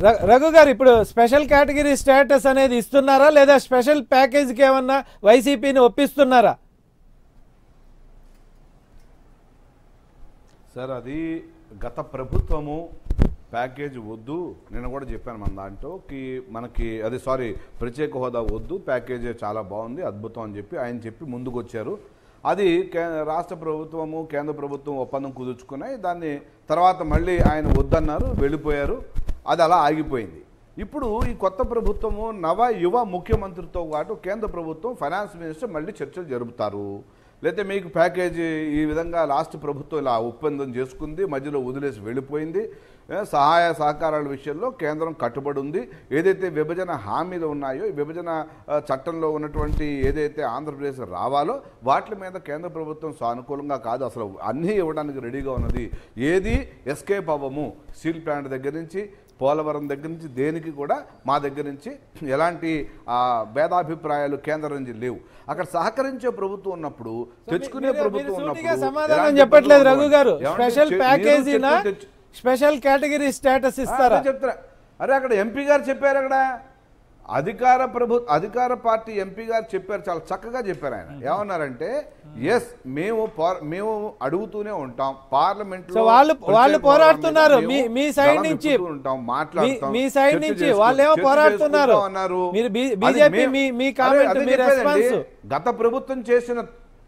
ర- రఘు గారు ఇప్పుడు స్పెషల్ కేటగిరీ స్టేటస్ అనేది ఇస్తున్నారా లేదా స్పెషల్ ప్యాకేజీకి ఏమన్నా వైసీపీని ఒప్పిస్తున్నారా సార్ అది గత ప్రభుత్వము ప్యాకేజ్ వద్దు నేను కూడా చెప్పాను మన దాంట్లో కి మనకి అది సారీ ప్రత్యేక హోదా వద్దు ప్యాకేజ్ చాలా బాగుంది అద్భుతం అని చెప్పి ఆయన చెప్పి ముందుకు వచ్చారు అది కే రాష్ట్ర ప్రభుత్వము కేంద్ర ప్రభుత్వం ఒప్పందం కుదుర్చుకున్నాయి దాన్ని తర్వాత మళ్ళీ ఆయన వద్దన్నారు వెళ్ళిపోయారు అది అలా ఆగిపోయింది ఇప్పుడు ఈ కొత్త ప్రభుత్వము నవ యువ ముఖ్యమంత్రితో పాటు కేంద్ర ప్రభుత్వం ఫైనాన్స్ మినిస్టర్ మళ్ళీ చర్చలు జరుపుతారు లేకపోతే మీకు ప్యాకేజీ ఈ విధంగా లాస్ట్ ప్రభుత్వం ఇలా ఒప్పందం చేసుకుంది మధ్యలో వదిలేసి వెళ్ళిపోయింది ఏ, సహాయ సహకారాల విషయంలో కేంద్రం కట్టుబడి ఉంది ఏదైతే విభజన హామీలు ఉన్నాయో ఈ విభజన ఆ, చట్టంలో ఉన్నటువంటి ఏదైతే ఆంధ్రప్రదేశ్ రావాలో వాటి మీద కేంద్ర ప్రభుత్వం సానుకూలంగా కాదు అసలు అన్నీ ఇవ్వడానికి రెడీగా ఉన్నది ఏది ఎస్కేప్ అవ్వము స్టీల్ ప్లాంట్ దగ్గర నుంచి పోలవరం దగ్గర నుంచి దేనికి కూడా మా దగ్గర నుంచి ఎలాంటి ఆ, భేదాభిప్రాయాలు కేంద్రం నుంచి లేవు అక్కడ సహకరించే ప్రభుత్వం ఉన్నప్పుడు తెచ్చుకునే మీరు- ప్రభుత్వం మీరు సూటిగా ఉన్నప్పుడు సమాధానం ఎలాంటి చెప్పట్లేదు ఇబ్బందులు రఘు గారు ఏమంటే స్పెషల్ చె- మీరు ప్యాకేజీనా చెట్టు తెచ్చు- స్పెషల్ కేటగిరీ స్టేటస్ ఇస్తారా అదే చెప్తున్నా అరే అక్కడ ఎంపీ గారు చెప్పారు అక్కడ అధికార ప్రభు అధికార పార్టీ ఎంపీ గారు చెప్పారు చాలా చక్కగా చెప్పారు ఆయన ఏమన్నారంటే ఎస్ మేము పో- మేము అడుగుతూనే ఉంటాం పార్లమెంట్ సో వాళ్ళు వాళ్ళు పోరాడుతున్నారు మీ మీ సైడ్ నుంచి ఉంటాం మీ మాట్లాడుతాం మీ సైడ్ చర్చ నుంచి చేసుకు- వాళ్ళేమో చర్చ పోరాడుతున్నారు చేసుకుంటాం అన్నారు మీరు బి- అది బీజేపీ మేము- మీ మీ అదే- కామెంట్ అదే మీ చెప్పేదండి. రెస్పాన్స్ గత ప్రభుత్వం చేసిన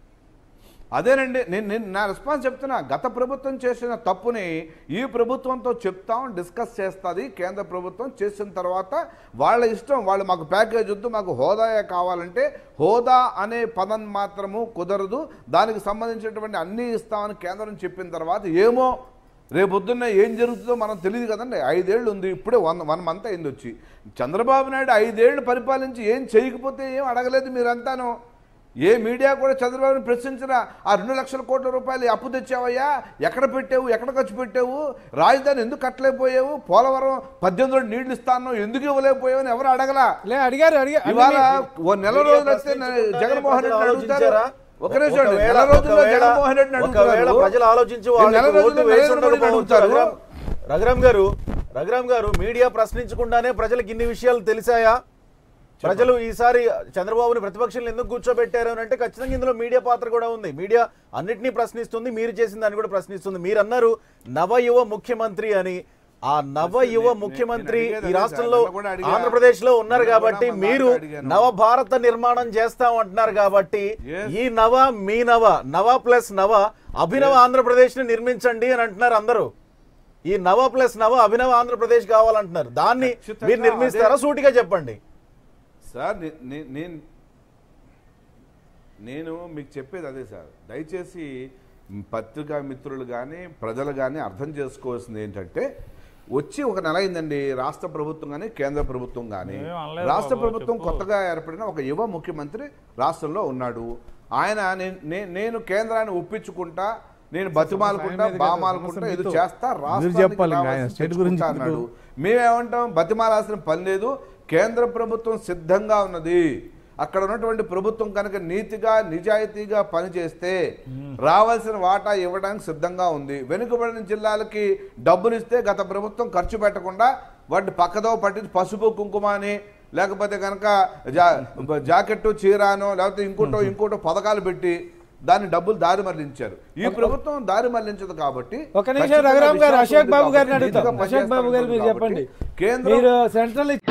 అదేనండి నేను నేను నా రెస్పాన్స్ చెప్తున్నా గత ప్రభుత్వం చేసిన తప్పుని ఈ ప్రభుత్వంతో చెప్తాం డిస్కస్ చేస్తుంది కేంద్ర ప్రభుత్వం చేసిన తర్వాత వాళ్ళ ఇష్టం వాళ్ళు మాకు ప్యాకేజ్ వద్దు మాకు హోదాయే కావాలంటే హోదా అనే పదం మాత్రము కుదరదు దానికి సంబంధించినటువంటి అన్నీ ఇస్తామని కేంద్రం చెప్పిన తర్వాత ఏమో రేపొద్దున్న ఏం జరుగుతుందో మనం తెలియదు కదండి ఐదేళ్ళు ఉంది ఇప్పుడే వన్ వన్ మంత్ అయింది వచ్చి చంద్రబాబు నాయుడు ఐదేళ్లు పరిపాలించి ఏం చేయకపోతే ఏం అడగలేదు మీరంతాను ఏ మీడియా కూడా చంద్రబాబుని ప్రశ్నించిన ఆ రెండు లక్షల కోట్ల రూపాయలు అప్పు తెచ్చావయ్యా ఎక్కడ పెట్టావు ఎక్కడ ఖర్చు పెట్టావు రాజధాని ఎందుకు కట్టలేకపోయావు పోలవరం పద్దెనిమిది రోజులు నీళ్లు ఇస్తాను ఎందుకు ఇవ్వలేకపోయావు అని ఎవరు అడగలా లే అడిగారు అడిగారు ఇవాళ ఓ నెల మీడియా రోజులు వస్తే ప్రశ్నించుకుంటానే జగన్మోహన్ రెడ్డి ప్రజలు అడుగుతారు ఆలోచించారా? ఒక నిమిషం అండి. ఒకవేళ- నెల రోజుల్లో ఒకవేళ- జగన్మోహన్ రెడ్డిని ఒకవేళ అడుగుతారు ప్రజలు ఆలోచించి ఈ నెల వాళ్ళకి రోజుల్లో ఓటు వేసి నరేంద్ర మోడీని ఉండకపోవచ్చు. అడుగుతారు రఘురామ్ రఘురామ్ గారు రఘురామ్ గారు మీడియా ప్రశ్నించకుండానే ప్రజలకు ఇన్ని విషయాలు తెలిసాయా ప్రజలు ఈసారి చంద్రబాబుని ప్రతిపక్షాలను ఎందుకు కూర్చోబెట్టారు అని అంటే ఖచ్చితంగా ఇందులో మీడియా పాత్ర కూడా ఉంది మీడియా అన్నిటినీ ప్రశ్నిస్తుంది మీరు చేసిన దాన్ని కూడా ప్రశ్నిస్తుంది మీరు అన్నారు నవ యువ ముఖ్యమంత్రి అని ఆ నవ యువ నేను- ముఖ్యమంత్రి నేను అడిగేది ఈ అదే రాష్ట్రంలో సార్. నిన్న కూడా అడిగా. ఆంధ్రప్రదేశ్ లో ఉన్నారు నిన్న కూడా కాబట్టి మా మీరు దాంట్లో అడిగాను. నవ భారత నిర్మాణం చేస్తాం అంటున్నారు కాబట్టి Yes. ఈ నవ మీ నవ నవ ప్లస్ నవ అభినవ ఆంధ్రప్రదేశ్ ని నిర్మించండి అని అంటున్నారు అందరూ ఈ నవ ప్లస్ నవ అభినవ ఆంధ్రప్రదేశ్ కావాలంటున్నారు దాన్ని ఖచ్చితంగా మీరు నిర్మిస్తారా అదే. సూటిగా చెప్పండి సార్ నే- నే- నేను నేను మీకు చెప్పేది అదే సార్ దయచేసి పత్రికా మిత్రులు కానీ ప్రజలు కానీ అర్థం చేసుకోవాల్సింది ఏంటంటే వచ్చి ఒక నెల అయిందండి రాష్ట్ర ప్రభుత్వం కానీ కేంద్ర ప్రభుత్వం కానీ ఏం అనలేదు రాష్ట్ర బాబు, ప్రభుత్వం చెప్పు. కొత్తగా ఏర్పడిన ఒక యువ ముఖ్యమంత్రి రాష్ట్రంలో ఉన్నాడు ఆయన నేను- నే- నేను కేంద్రాన్ని ఒప్పించుకుంటా నేను బతిమాలుకుంటా ఆయన మీద కాదు, బామాలుకుంటా సమస్య ఇది మీతో. చేస్తా మీరు రాష్ట్రానికి చెప్పాలి ఇంకా ఆయన రావాల్సింది స్టేట్ గురించి తెచ్చుకుంటా ఎందుకు? అన్నాడు మేమేమంటాం బతిమాలాల్సిన పని లేదు కేంద్ర ప్రభుత్వం సిద్ధంగా ఉన్నది అక్కడ ఉన్నటువంటి ప్రభుత్వం కనుక నీతిగా నిజాయితీగా పనిచేస్తే రావాల్సిన వాటా ఇవ్వడానికి సిద్ధంగా ఉంది వెనుకబడిన జిల్లాలకి డబ్బులు ఇస్తే గత ప్రభుత్వం ఖర్చు పెట్టకుండా వాటి పక్కదో పట్టి పసుపు కుంకుమ అని లేకపోతే కనుక జా జాకెట్టు చీరానో లేకపోతే ఇంకోటో ఇంకోటో పథకాలు పెట్టి దాన్ని డబ్బులు దారి మళ్లించారు ఈ ప్రభుత్వం దారి మళ్లించదు కాబట్టి ఒక నిమిషం ఖచ్చితంగా రఘురామ్ గారు విశ్వాసం అశోక్ ఉంది బాబు గారిని కాబట్టి అడుగుతాం నీతిగా అశోక్ బాబు గారు మీరు పనిచేస్తారు చెప్పండి కాబట్టి కేంద్రం మీరు సెంట్రల్